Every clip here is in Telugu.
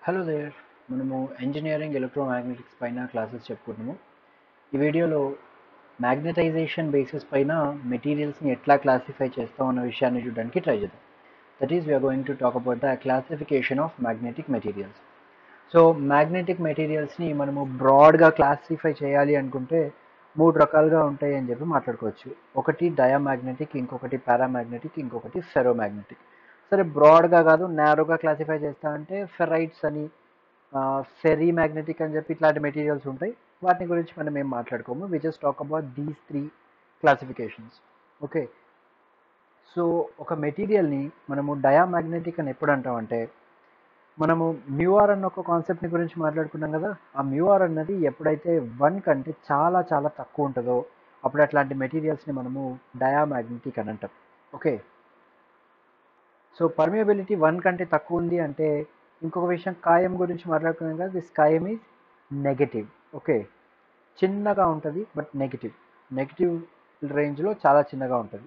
హలో దేర్ మనము ఇంజనీరింగ్ ఎలక్ట్రోమాగ్నెటిక్స్ పైన క్లాసెస్ చెప్పుకుంటున్నాము ఈ వీడియోలో మ్యాగ్నెటైజేషన్ బేసిస్ పైన మెటీరియల్స్ని ఎట్లా క్లాసిఫై చేస్తాం అన్న విషయాన్ని చూడడానికి ట్రై చేద్దాం that is we're going to talk about the classification of magnetic materials so magnetic మెటీరియల్స్ని మనము బ్రాడ్గా క్లాసిఫై చేయాలి అనుకుంటే మూడు రకాలుగా ఉంటాయి అని చెప్పి మాట్లాడుకోవచ్చు ఒకటి డయామాగ్నెటిక్ ఇంకొకటి పారామాగ్నెటిక్ ఇంకొకటి ఫెరోమాగ్నెటిక్ సరే బ్రాడ్గా కాదు నేరోగా క్లాసిఫై చేస్తా అంటే ఫెరైట్స్ అని ఫెరీ మ్యాగ్నెటిక్ అని చెప్పి ఇట్లాంటి మెటీరియల్స్ ఉంటాయి వాటి గురించి మనం ఏం మాట్లాడుకోము we just talk about these three classifications okay so ఒక మెటీరియల్ని మనము డయామాగ్నెటిక్ అని ఎప్పుడు అంటామంటే మనము మ్యూఆర్ అన్న ఒక కాన్సెప్ట్ని గురించి మాట్లాడుకున్నాం కదా ఆ మ్యూఆర్ అన్నది ఎప్పుడైతే వన్ కంటే చాలా చాలా తక్కువ ఉంటుందో అప్పుడు అట్లాంటి మెటీరియల్స్ని మనము డయామాగ్నెటిక్ అని అంటాం ఓకే సో పర్మియబిలిటీ వన్ కంటే తక్కువ ఉంది అంటే ఇంకొక విషయం కాయం గురించి మాట్లాడుకున్నాం కదా దిస్ కాయం ఈజ్ నెగటివ్ ఓకే చిన్నగా ఉంటుంది బట్ నెగిటివ్ నెగిటివ్ రేంజ్లో చాలా చిన్నగా ఉంటుంది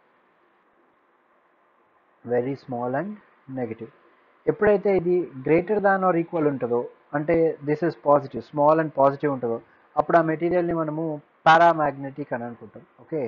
వెరీ స్మాల్ అండ్ నెగిటివ్ ఎప్పుడైతే ఇది గ్రేటర్ దాన్ ఆర్ ఈక్వల్ ఉంటుందో అంటే this is positive small and positive ఉంటుందో అప్పుడు ఆ మెటీరియల్ని మనము పారామాగ్నెటిక్ అని అనుకుంటాం ఓకే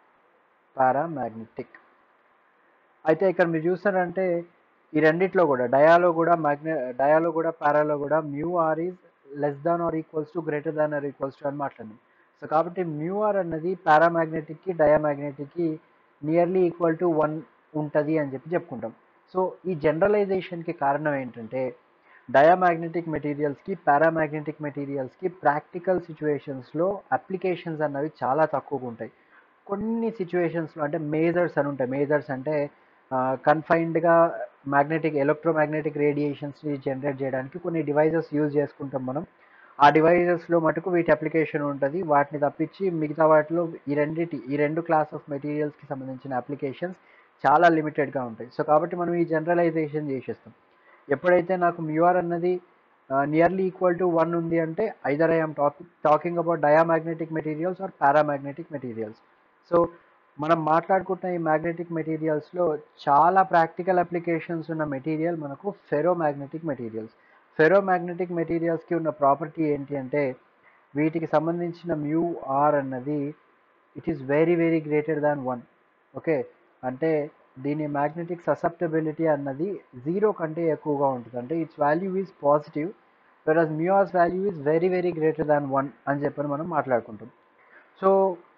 పారామాగ్నెటిక్ అయితే ఇక్కడ మీరు చూస్తారంటే ఈ రెండిట్లో కూడా డయాలో కూడా మ్యాగ్నె డయాలో కూడా పారాలో కూడా mu r is less than r equals to greater than r equals to అని మాట్లాడింది సో కాబట్టి మ్యూ ఆర్ అన్నది పారామాగ్నెటిక్కి డయామాగ్నెటిక్కి నియర్లీ ఈక్వల్ టు వన్ ఉంటుంది అని చెప్పి చెప్పుకుంటాం సో ఈ జనరలైజేషన్కి కారణం ఏంటంటే డయామాగ్నెటిక్ మెటీరియల్స్కి పారామాగ్నెటిక్ మెటీరియల్స్కి ప్రాక్టికల్ సిచ్యువేషన్స్లో అప్లికేషన్స్ అన్నవి చాలా తక్కువగా ఉంటాయి కొన్ని సిచ్యువేషన్స్లో అంటే మేజర్స్ అని ఉంటాయి మేజర్స్ అంటే కన్ఫైన్డ్గా మ్యాగ్నెటిక్ ఎలక్ట్రోమాగ్నెటిక్ రేడియేషన్స్ని జనరేట్ చేయడానికి కొన్ని డివైజెస్ యూజ్ చేసుకుంటాం మనం ఆ డివైజెస్లో మటుకు వీటి అప్లికేషన్ ఉంటుంది వాటిని తప్పించి మిగతా వాటిలో ఈ రెండిటి ఈ రెండు క్లాస్ ఆఫ్ మెటీరియల్స్కి సంబంధించిన అప్లికేషన్స్ చాలా లిమిటెడ్గా ఉంటాయి సో కాబట్టి మనం ఈ జనరలైజేషన్ చేసేస్తాం ఎప్పుడైతే నాకు మ్యూఆర్ అన్నది నియర్లీ ఈక్వల్ టు వన్ ఉంది అంటే either I'm talk talking about diamagnetic materials or paramagnetic materials so మనం మాట్లాడుకుంటున్న ఈ మ్యాగ్నెటిక్ మెటీరియల్స్లో చాలా ప్రాక్టికల్ అప్లికేషన్స్ ఉన్న మెటీరియల్ మనకు ఫెరోమాగ్నెటిక్ మెటీరియల్స్ ఫెరోమాగ్నెటిక్ మెటీరియల్స్కి ఉన్న ప్రాపర్టీ ఏంటి అంటే వీటికి సంబంధించిన మ్యూ ఆర్ అన్నది it is very very greater than one okay అంటే దీని మ్యాగ్నెటిక్ ససెప్టబిలిటీ అన్నది జీరో కంటే ఎక్కువగా ఉంటుంది అంటే it's value is positive whereas mu r's value is very very greater than one అని చెప్పని మనం మాట్లాడుకుంటాం సో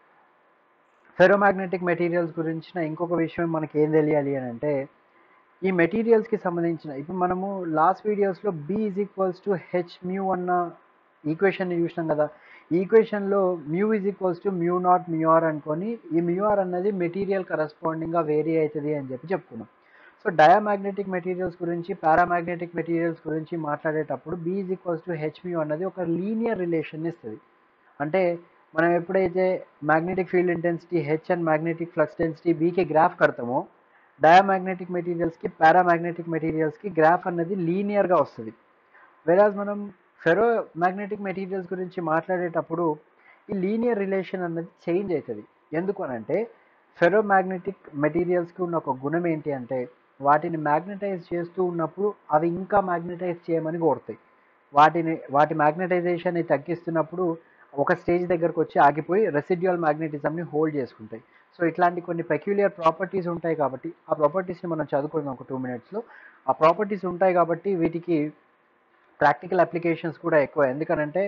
ఫెరోమాగ్నెటిక్ మెటీరియల్స్ గురించిన ఇంకొక విషయం మనకి ఏం తెలియాలి అని అంటే ఈ మెటీరియల్స్కి సంబంధించిన ఇప్పుడు మనము లాస్ట్ వీడియోస్లో B is equals to H mu అన్న ఈక్వేషన్ని చూసినాం కదా ఈ ఈక్వేషన్లో mu is equals to mu not mu r అనుకొని ఈ మ్యూఆర్ అన్నది మెటీరియల్ కరస్పాండింగ్గా వేరీ అవుతుంది అని చెప్పి చెప్పుకున్నాం సో డయామాగ్నెటిక్ మెటీరియల్స్ గురించి పారామాగ్నెటిక్ మెటీరియల్స్ గురించి మాట్లాడేటప్పుడు B is equals to H mu అన్నది ఒక లీనియర్ రిలేషన్ ఇస్తుంది అంటే మనం ఎప్పుడైతే magnetic field intensity H and magnetic flux density బీకి గ్రాఫ్ కడతామో డయామాగ్నెటిక్ మెటీరియల్స్కి పారామాగ్నెటిక్ మెటీరియల్స్కి గ్రాఫ్ అన్నది లీనియర్గా వస్తుంది వెరాజ్ మనం ఫెరో మ్యాగ్నెటిక్ మెటీరియల్స్ గురించి మాట్లాడేటప్పుడు ఈ లీనియర్ రిలేషన్ అన్నది చేంజ్ అవుతుంది ఎందుకు అని అంటే ఫెరో మ్యాగ్నెటిక్ మెటీరియల్స్కి ఉన్న ఒక గుణం ఏంటి అంటే వాటిని మ్యాగ్నటైజ్ చేస్తూ ఉన్నప్పుడు అవి ఇంకా మ్యాగ్నటైజ్ చేయమని కోరుతాయి వాటిని వాటి మ్యాగ్నటైజేషన్ని తగ్గిస్తున్నప్పుడు ఒక స్టేజ్ దగ్గరకు వచ్చి ఆగిపోయి రెసిడ్యువల్ మ్యాగ్నెటిజంని హోల్డ్ చేసుకుంటాయి సో ఇట్లాంటి కొన్ని పెక్యులియర్ ప్రాపర్టీస్ ఉంటాయి కాబట్టి ఆ ప్రాపర్టీస్ని మనం చదువుకుందాం ఒక టూ మినిట్స్లో ఆ ప్రాపర్టీస్ ఉంటాయి కాబట్టి వీటికి ప్రాక్టికల్ అప్లికేషన్స్ కూడా ఎక్కువ ఎందుకనంటే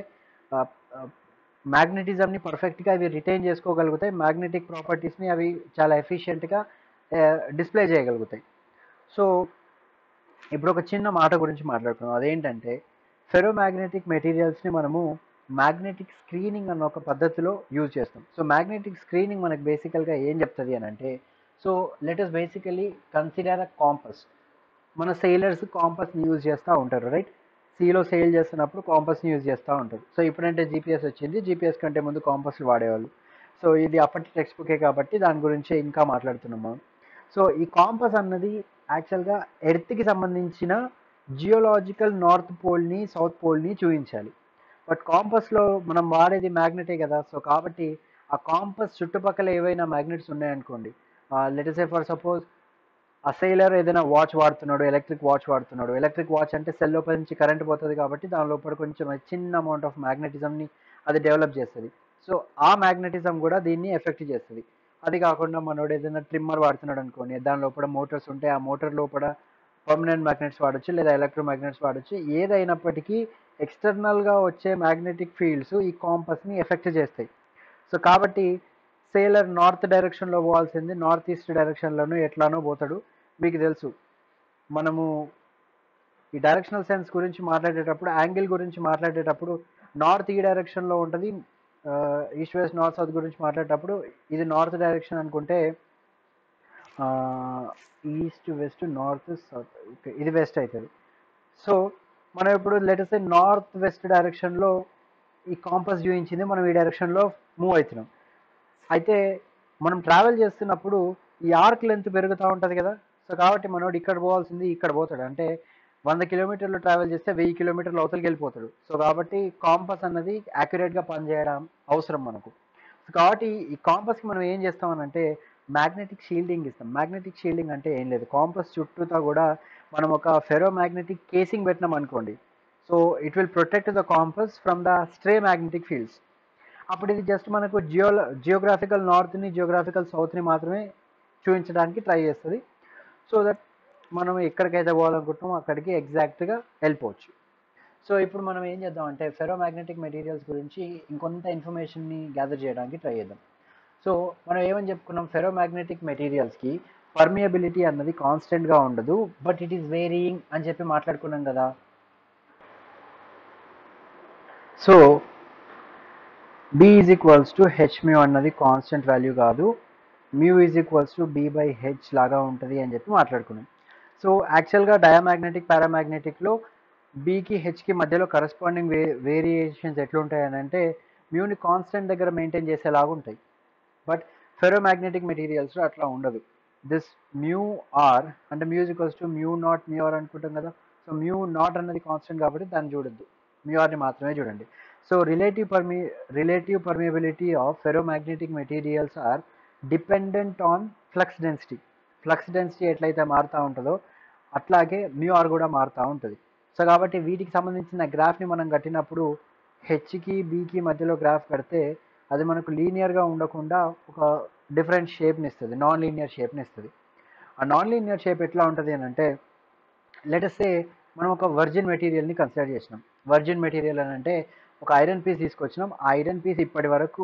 మ్యాగ్నెటిజంని పర్ఫెక్ట్గా అవి రిటైన్ చేసుకోగలుగుతాయి మ్యాగ్నెటిక్ ప్రాపర్టీస్ని అవి చాలా ఎఫిషియెంట్గా డిస్ప్లే చేయగలుగుతాయి సో ఇప్పుడు ఒక చిన్న మాట గురించి మాట్లాడుకుందాం అదేంటంటే ఫెరోమాగ్నెటిక్ మెటీరియల్స్ని మనము మ్యాగ్నెటిక్ స్క్రీనింగ్ అన్న ఒక పద్ధతిలో యూజ్ చేస్తాం సో మ్యాగ్నెటిక్ స్క్రీనింగ్ మనకు బేసికల్గా ఏం చెప్తుంది అని అంటే so let us basically consider a compass మన సెయిలర్స్ కాంపస్ని యూజ్ చేస్తూ ఉంటారు రైట్ సీలో సెయిల్ చేస్తున్నప్పుడు కాంపస్ని యూజ్ చేస్తూ ఉంటారు సో ఇప్పుడంటే జీపీఎస్ వచ్చింది జీపీఎస్ కంటే ముందు కాంపస్లు వాడేవాళ్ళు సో ఇది అప్పటి టెక్స్ట్ బుకే కాబట్టి దాని గురించి ఇంకా మాట్లాడుతున్నాం మనం సో ఈ కాంపస్ అన్నది యాక్చువల్గా ఎర్త్కి సంబంధించిన జియోలాజికల్ నార్త్ పోల్ని సౌత్ పోల్ని చూపించాలి బట్ కాంపస్లో మనం వాడేది మ్యాగ్నెటే కదా సో కాబట్టి ఆ కాంపస్ చుట్టుపక్కల ఏవైనా మ్యాగ్నెట్స్ ఉన్నాయనుకోండి లెటసే ఫర్ సపోజ్ ఆ సెయిలర్ ఏదైనా వాచ్ వాడుతున్నాడు ఎలక్ట్రిక్ వాచ్ వాడుతున్నాడు ఎలక్ట్రిక్ వాచ్ అంటే సెల్ లోపల నుంచి కరెంట్ పోతుంది కాబట్టి దాని లోపల కొంచెం చిన్న అమౌంట్ ఆఫ్ మ్యాగ్నెటిజంని అది డెవలప్ చేస్తుంది సో ఆ మ్యాగ్నెటిజం కూడా దీన్ని ఎఫెక్ట్ చేస్తుంది అది కాకుండా మనోడు ఏదైనా ట్రిమ్మర్ వాడుతున్నాడు అనుకోండి దాని లోపల మోటార్స్ ఉంటాయి ఆ మోటార్ లోపల పర్మనెంట్ మ్యాగ్నెట్స్ వాడచ్చు లేదా ఎలక్ట్రో మ్యాగ్నెట్స్ వాడచ్చు ఏదైనప్పటికీ ఎక్స్టర్నల్గా వచ్చే మ్యాగ్నెటిక్ ఫీల్డ్స్ ఈ కాంపస్ని ఎఫెక్ట్ చేస్తాయి సో కాబట్టి సేలర్ నార్త్ డైరెక్షన్లో పోవాల్సింది నార్త్ ఈస్ట్ డైరెక్షన్లోనూ ఎట్లానో పోతాడు మీకు తెలుసు మనము ఈ డైరెక్షనల్ సెన్స్ గురించి మాట్లాడేటప్పుడు యాంగిల్ గురించి మాట్లాడేటప్పుడు నార్త్ ఈ డైరెక్షన్లో ఉంటుంది ఈస్ట్ వెస్ట్ నార్త్ సౌత్ గురించి మాట్లాడేటప్పుడు ఇది నార్త్ డైరెక్షన్ అనుకుంటే east west north south okay ఇది వెస్ట్ అవుతుంది సో మనం ఇప్పుడు లెటర్స్ నార్త్ వెస్ట్ డైరెక్షన్లో ఈ కాంపస్ చూపించింది మనం ఈ డైరెక్షన్లో మూవ్ అవుతున్నాం అయితే మనం ట్రావెల్ చేస్తున్నప్పుడు ఈ ఆర్క్ లెంత్ పెరుగుతూ ఉంటుంది కదా సో కాబట్టి మనోడు ఇక్కడ పోవాల్సింది ఇక్కడ పోతాడు అంటే వంద కిలోమీటర్లు ట్రావెల్ చేస్తే వెయ్యి కిలోమీటర్లు అవతలకి వెళ్ళిపోతాడు సో కాబట్టి కాంపస్ అన్నది యాక్యురేట్గా పనిచేయడం అవసరం మనకు సో కాబట్టి ఈ కాంపస్కి మనం ఏం చేస్తామనంటే మ్యాగ్నెటిక్ షీల్డింగ్ ఇస్తాం మ్యాగ్నెటిక్ షీల్డింగ్ అంటే ఏం లేదు కాంపస్ చుట్టూతా కూడా మనం ఒక ఫెరో మ్యాగ్నెటిక్ కేసింగ్ పెట్టినాం అనుకోండి so it will protect the compass from the stray magnetic fields అప్పుడు ఇది జస్ట్ మనకు జియో జియోగ్రాఫికల్ నార్త్ని జియోగ్రాఫికల్ సౌత్ని మాత్రమే చూపించడానికి ట్రై చేస్తుంది సో దట్ మనం ఎక్కడికైతే పోవాలనుకుంటున్నామో అక్కడికి ఎగ్జాక్ట్గా వెళ్ళిపోవచ్చు సో ఇప్పుడు మనం ఏం చేద్దాం అంటే ఫెరో మ్యాగ్నెటిక్ మెటీరియల్స్ గురించి ఇంకొంత ఇన్ఫర్మేషన్ని గ్యాదర్ చేయడానికి ట్రై చేద్దాం సో మనం ఏమని చెప్పుకున్నాం ఫెరో మ్యాగ్నెటిక్ మెటీరియల్స్కి పర్మియబిలిటీ అన్నది కాన్స్టెంట్గా ఉండదు బట్ ఇట్ ఈస్ వేరియింగ్ అని చెప్పి మాట్లాడుకున్నాం కదా so B is equals to H mu అన్నది కాన్స్టెంట్ వాల్యూ కాదు mu is equals to B by H లాగా ఉంటుంది అని చెప్పి మాట్లాడుకున్నాం సో యాక్చువల్గా డయామాగ్నెటిక్ పారామాగ్నెటిక్లో బీకి హెచ్కి మధ్యలో కరస్పాండింగ్ వే వేరియేషన్స్ ఎట్లుంటాయి అని అంటే మ్యూని కాన్స్టెంట్ దగ్గర మెయింటైన్ చేసేలాగా ఉంటాయి బట్ ఫెరోమాగ్నెటిక్ మెటీరియల్స్లో అట్లా ఉండదు దిస్ మ్యూ ఆర్ అంటే mu equals to mu not mu r అనుకుంటాం కదా సో మ్యూ నాట్ అన్నది కాన్స్టెంట్ కాబట్టి దాన్ని చూడొద్దు మ్యూ ఆర్ని మాత్రమే చూడండి so relative permi relative permeability of ferromagnetic materials are dependent on flux density flux density ఎట్లయితే మారుతూ ఉంటుందో అట్లాగే మ్యూ ఆర్ కూడా మారుతూ ఉంటుంది సో కాబట్టి వీటికి సంబంధించిన గ్రాఫ్ని మనం కట్టినప్పుడు హెచ్కి బీకి మధ్యలో గ్రాఫ్ కడితే అది మనకు లీనియర్గా ఉండకుండా ఒక డిఫరెంట్ షేప్ని ఇస్తుంది నాన్ లీనియర్ షేప్ని ఇస్తుంది ఆ నాన్ లీనియర్ షేప్ ఎట్లా ఉంటుంది అని అంటే లెటసే మనం ఒక వర్జిన్ మెటీరియల్ని కన్సిడర్ చేసినాం వర్జిన్ మెటీరియల్ అని అంటే ఒక ఐరన్ పీస్ తీసుకొచ్చినాం ఆ ఐరన్ పీస్ ఇప్పటి వరకు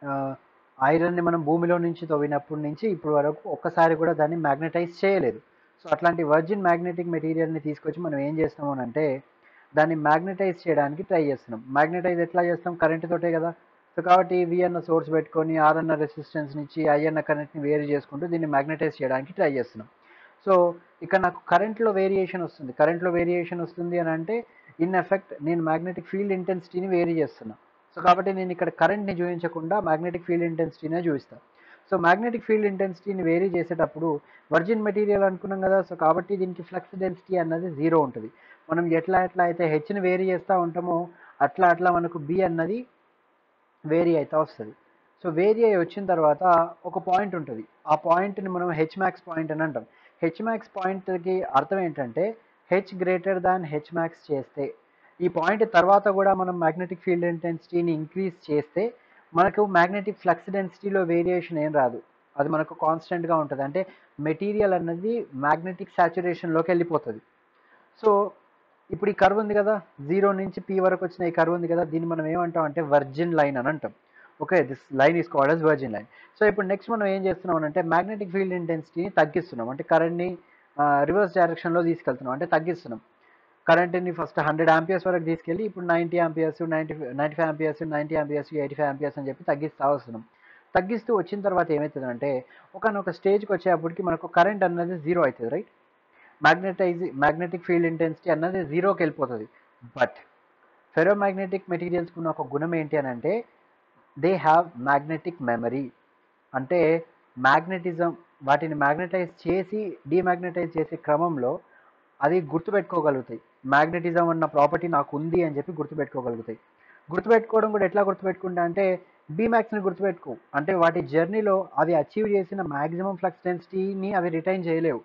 ఐరన్ని మనం భూమిలో నుంచి తవ్వినప్పటి నుంచి ఇప్పటి వరకు ఒక్కసారి కూడా దాన్ని మ్యాగ్నటైజ్ చేయలేదు సో అట్లాంటి వర్జిన్ మ్యాగ్నెటిక్ మెటీరియల్ని తీసుకొచ్చి మనం ఏం చేస్తాము అని అంటే దాన్ని మ్యాగ్నటైజ్ చేయడానికి ట్రై చేస్తున్నాం మ్యాగ్నటైజ్ ఎట్లా చేస్తాం కరెంట్ తోటే కదా సో కాబట్టి వి అన్న సోర్స్ పెట్టుకొని ఆర్ అన్న రెసిస్టెన్స్ నుంచి ఐ అన్న కరెంట్ని వేరు చేసుకుంటూ దీన్ని మ్యాగ్నటైజ్ చేయడానికి ట్రై చేస్తున్నాం సో ఇక్కడ నాకు కరెంట్లో వేరియేషన్ వస్తుంది కరెంట్లో వేరియేషన్ వస్తుంది అని అంటే ఇన్ ఎఫెక్ట్ నేను మ్యాగ్నెటిక్ ఫీల్డ్ ఇంటెన్సిటీని వేరీ చేస్తున్నా సో కాబట్టి నేను ఇక్కడ కరెంట్ని చూపించకుండా మ్యాగ్నెటిక్ ఫీల్డ్ ఇంటెన్సిటీనే చూపిస్తాను సో మ్యాగ్నెటిక్ ఫీల్డ్ ఇంటెన్సిటీని వేరీ చేసేటప్పుడు వర్జిన్ మెటీరియల్ అనుకున్నాం కదా సో కాబట్టి దీనికి ఫ్లక్స్ డెన్సిటీ అన్నది జీరో ఉంటుంది మనం ఎట్లా ఎట్లా అయితే హెచ్ని వేరీ చేస్తూ ఉంటామో అట్లా అట్లా మనకు బి అన్నది వేరీ అవుతూ వస్తుంది సో వేరీ అయి వచ్చిన తర్వాత ఒక పాయింట్ ఉంటుంది ఆ పాయింట్ని మనం హెచ్ మ్యాక్స్ పాయింట్ అని అంటాం హెచ్ మ్యాక్స్ పాయింట్కి అర్థం ఏంటంటే H greater than H max చేస్తే ఈ పాయింట్ తర్వాత కూడా మనం మ్యాగ్నెటిక్ ఫీల్డ్ ఇంటెన్సిటీని ఇంక్రీజ్ చేస్తే మనకు మ్యాగ్నెటిక్ ఫ్లక్స్ డెన్సిటీలో వేరియేషన్ ఏం రాదు అది మనకు కాన్స్టెంట్గా ఉంటుంది అంటే మెటీరియల్ అన్నది మ్యాగ్నెటిక్ సాచురేషన్లోకి వెళ్ళిపోతుంది సో ఇప్పుడు ఈ కర్వ్ ఉంది కదా జీరో నుంచి పీ వరకు వచ్చిన ఈ కర్వ్ ఉంది కదా దీన్ని మనం ఏమంటాం అంటే వర్జిన్ లైన్ అని అంటాం okay this line is called as virgin line so ఇప్పుడు నెక్స్ట్ మనం ఏం చేస్తున్నాం అంటే మ్యాగ్నెటిక్ ఫీల్డ్ ఇంటెన్సిటీని తగ్గిస్తున్నాం అంటే కరెంట్ని రివర్స్ డైరెక్షన్లో తీసుకెళ్తున్నాం అంటే తగ్గిస్తున్నాం కరెంట్ని ఫస్ట్ హండ్రెడ్ ఆంపియర్స్ వరకు తీసుకెళ్ళి ఇప్పుడు ninety amperes ninety ninety five amperes ninety amperes eighty five amperes అని చెప్పి తగ్గిస్తూ వస్తున్నాం తగ్గిస్తూ వచ్చిన తర్వాత ఏమవుతుందంటే ఒకనొక స్టేజ్కి వచ్చేటప్పటికి మనకు కరెంట్ అన్నది జీరో అవుతుంది right magnetize magnetic field intensity అన్నది జీరోకి వెళ్ళిపోతుంది బట్ ఫెరోమాగ్నెటిక్ మెటీరియల్స్కి ఉన్న ఒక గుణం ఏంటి అని అంటే దే హ్యావ్ మ్యాగ్నెటిక్ మెమరీ అంటే మ్యాగ్నెటిజం వాటిని మ్యాగ్నెటైజ్ చేసి డీమ్యాగ్నెటైజ్ చేసే క్రమంలో అది గుర్తుపెట్టుకోగలుగుతాయి మ్యాగ్నెటిజం అన్న ప్రాపర్టీ నాకు ఉంది అని చెప్పి గుర్తుపెట్టుకోగలుగుతాయి గుర్తుపెట్టుకోవడం కూడా ఎట్లా గుర్తుపెట్టుకుంటా అంటే బీమ్యాక్స్ని గుర్తుపెట్టుకో అంటే వాటి జర్నీలో అవి అచీవ్ చేసిన మ్యాక్సిమం ఫ్లక్స్ డెన్సిటీని అవి రిటైన్ చేయలేవు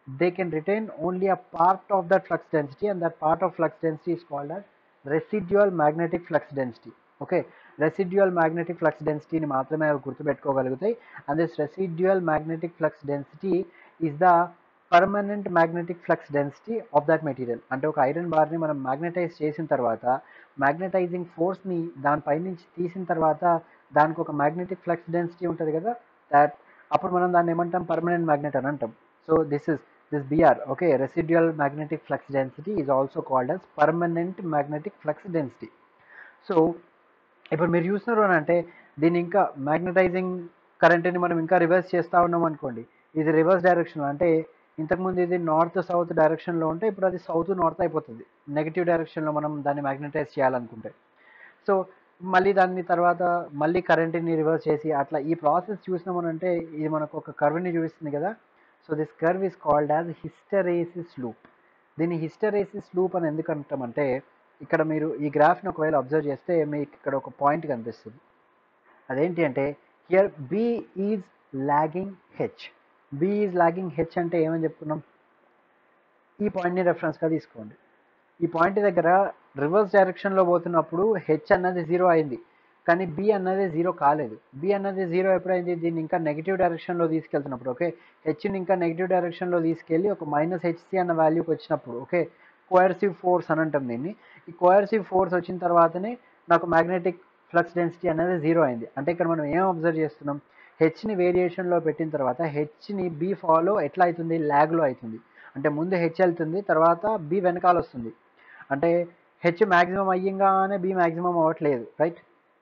they can retain only a part of that flux density and that part of flux density is called as residual magnetic flux density okay residual magnetic flux డెన్సిటీని మాత్రమే అవి గుర్తుపెట్టుకోగలుగుతాయి and this residual magnetic flux density is the permanent magnetic flux density of that material అంటే ఒక ఐరన్ బార్ని మనం మ్యాగ్నటైజ్ చేసిన తర్వాత మ్యాగ్నటైజింగ్ ఫోర్స్ని దానిపై నుంచి తీసిన తర్వాత దానికి ఒక మ్యాగ్నెటిక్ ఫ్లక్స్ డెన్సిటీ ఉంటుంది కదా దాట్ అప్పుడు మనం దాన్ని ఏమంటాం పర్మనెంట్ మ్యాగ్నెట్ అని అంటాం so this is this BR okay residual magnetic flux density is also called as permanent magnetic flux density so ఇప్పుడు మీరు చూస్తున్నారు అని అంటే దీన్ని ఇంకా మ్యాగ్నటైజింగ్ కరెంట్ని మనం ఇంకా రివర్స్ చేస్తూ ఉన్నాం అనుకోండి ఇది రివర్స్ డైరెక్షన్ అంటే ఇంతకుముందు ఇది నార్త్ సౌత్ డైరెక్షన్లో ఉంటే ఇప్పుడు అది సౌత్ నార్త్ అయిపోతుంది నెగిటివ్ డైరెక్షన్లో మనం దాన్ని మ్యాగ్నటైజ్ చేయాలనుకుంటే సో మళ్ళీ దాన్ని తర్వాత మళ్ళీ కరెంట్ని రివర్స్ చేసి అట్లా ఈ ప్రాసెస్ చూసినామనంటే ఇది మనకు ఒక కర్వ్ని చూపిస్తుంది కదా so this curve is called as hysteresis loop దీన్ని హిస్టరేసిస్ లూప్ అని ఎందుకు అంటామంటే ఇక్కడ మీరు ఈ గ్రాఫ్ని ఒకవేళ అబ్జర్వ్ చేస్తే మీకు ఇక్కడ ఒక పాయింట్ కనిపిస్తుంది అదేంటి అంటే here B is lagging H B is lagging H అంటే ఏమని చెప్పుకున్నాం ఈ పాయింట్ని రెఫరెన్స్గా తీసుకోండి ఈ పాయింట్ దగ్గర రివర్స్ డైరెక్షన్లో పోతున్నప్పుడు హెచ్ అన్నది జీరో అయింది కానీ బి అన్నది జీరో కాలేదు బి అన్నది జీరో ఎప్పుడైంది దీన్ని ఇంకా నెగిటివ్ డైరెక్షన్లో తీసుకెళ్తున్నప్పుడు ఓకే హెచ్ని ఇంకా నెగిటివ్ డైరెక్షన్లో తీసుకెళ్ళి ఒక మైనస్ హెచ్సి అన్న వాల్యూకి వచ్చినప్పుడు ఓకే కోయర్సివ్ ఫోర్స్ అని అంటాం దీన్ని ఈ కోయర్సివ్ ఫోర్స్ వచ్చిన తర్వాతనే నాకు మ్యాగ్నెటిక్ ఫ్లక్స్ డెన్సిటీ అనేది జీరో అయింది అంటే ఇక్కడ మనం ఏం అబ్జర్వ్ చేస్తున్నాం హెచ్ని వేరియేషన్లో పెట్టిన తర్వాత హెచ్ని బి ఫాలో ఎట్లా అవుతుంది ల్యాగ్లో అవుతుంది అంటే ముందు హెచ్ వెళ్తుంది తర్వాత బి వెనకాల వస్తుంది అంటే హెచ్ మ్యాక్సిమం అయ్యంగానే బి మ్యాక్సిమం అవ్వట్లేదు రైట్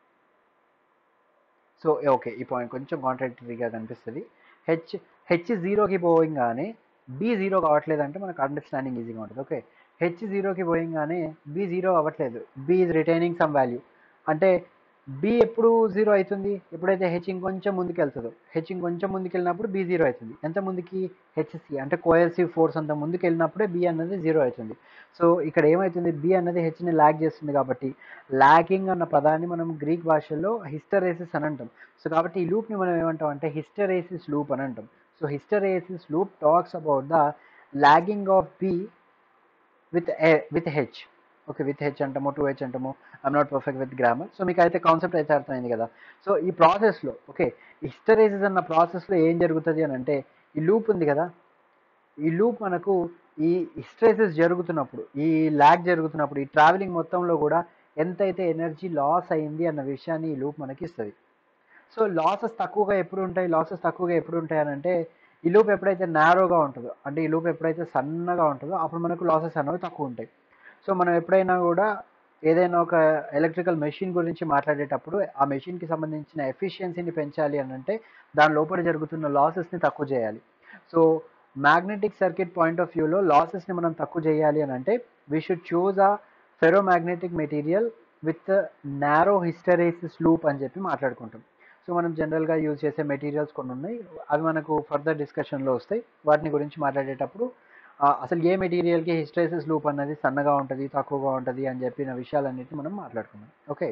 సో ఓకే ఈ పాయింట్ కొంచెం కాంట్రాక్టరీగా కనిపిస్తుంది హెచ్ హెచ్ జీరోకి పోయింగానే బి జీరో కావట్లేదు అంటే మనకు అండర్స్టాండింగ్ ఈజీగా ఉంటుంది ఓకే హెచ్ జీరోకి పోయింగానే బి జీరో అవ్వట్లేదు B is retaining some value అంటే బి ఎప్పుడు జీరో అవుతుంది ఎప్పుడైతే హెచ్ ఇంకొంచెం ముందుకు వెళ్తుందో హెచ్ ఇంకొంచెం ముందుకు వెళ్ళినప్పుడు బి జీరో అవుతుంది ఎంత ముందుకి హెచ్సి అంటే కోయర్సివ్ ఫోర్స్ అంత ముందుకు వెళ్ళినప్పుడే బి అన్నది జీరో అవుతుంది సో ఇక్కడ ఏమవుతుంది బి అన్నది హెచ్ని ల్యాగ్ చేస్తుంది కాబట్టి ల్యాగింగ్ అన్న పదాన్ని మనం గ్రీక్ భాషలో హిస్టరేసిస్ అని అంటాం సో కాబట్టి ఈ లూప్ని మనం ఏమంటాం అంటే హిస్టరేసిస్ లూప్ అని అంటాం so hysteresis loop talks about the lagging of B with with H okay with H అంటాము టూ హెచ్ అంటాము I'm not perfect with grammar so మీకు అయితే కాన్సెప్ట్ అయితే అర్థమైంది కదా సో ఈ ప్రాసెస్లో ఓకే హిస్టరేసిస్ అన్న ప్రాసెస్లో ఏం జరుగుతుంది అని అంటే ఈ లూప్ ఉంది కదా ఈ లూప్ మనకు ఈ హిస్టరేసిస్ జరుగుతున్నప్పుడు ఈ ల్యాగ్ జరుగుతున్నప్పుడు ఈ ట్రావెలింగ్ మొత్తంలో కూడా ఎంతైతే ఎనర్జీ లాస్ అయింది అన్న విషయాన్ని ఈ లూప్ మనకి ఇస్తుంది సో లాసెస్ తక్కువగా ఎప్పుడు ఉంటాయి లాసెస్ తక్కువగా ఎప్పుడు ఉంటాయి అని అంటే ఈ లూప్ ఎప్పుడైతే నారోగా ఉంటుందో అంటే ఈ లూప్ ఎప్పుడైతే సన్నగా ఉంటుందో అప్పుడు మనకు లాసెస్ అనేవి తక్కువ ఉంటాయి సో మనం ఎప్పుడైనా కూడా ఏదైనా ఒక ఎలక్ట్రికల్ మెషిన్ గురించి మాట్లాడేటప్పుడు ఆ మెషిన్కి సంబంధించిన ఎఫిషియన్సీని పెంచాలి అని అంటే దాని లోపల జరుగుతున్న లాసెస్ని తక్కువ చేయాలి so magnetic circuit point of వ్యూలో లాసెస్ని మనం తక్కువ చేయాలి అని అంటే we should choose a ferromagnetic material with narrow hysteresis loop అని చెప్పి మాట్లాడుకుంటాం సో మనం జనరల్గా యూజ్ చేసే మెటీరియల్స్ కొన్ని ఉన్నాయి అవి మనకు ఫర్దర్ డిస్కషన్లో వస్తాయి వాటిని గురించి మాట్లాడేటప్పుడు అసలు ఏ మెటీరియల్కి హిస్టరేసిస్ లూప్ అన్నది సన్నగా ఉంటుంది తక్కువగా ఉంటుంది అని చెప్పిన విషయాలన్నిటి మనం మాట్లాడుకుందాం ఓకే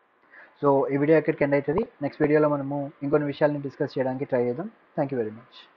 సో ఈ వీడియో ఎక్కడికి ఎండ్ అవుతుంది నెక్స్ట్ వీడియోలో మనము ఇంకొన్ని విషయాలని డిస్కస్ చేయడానికి ట్రై చేద్దాం థ్యాంక్ యూ వెరీ మచ్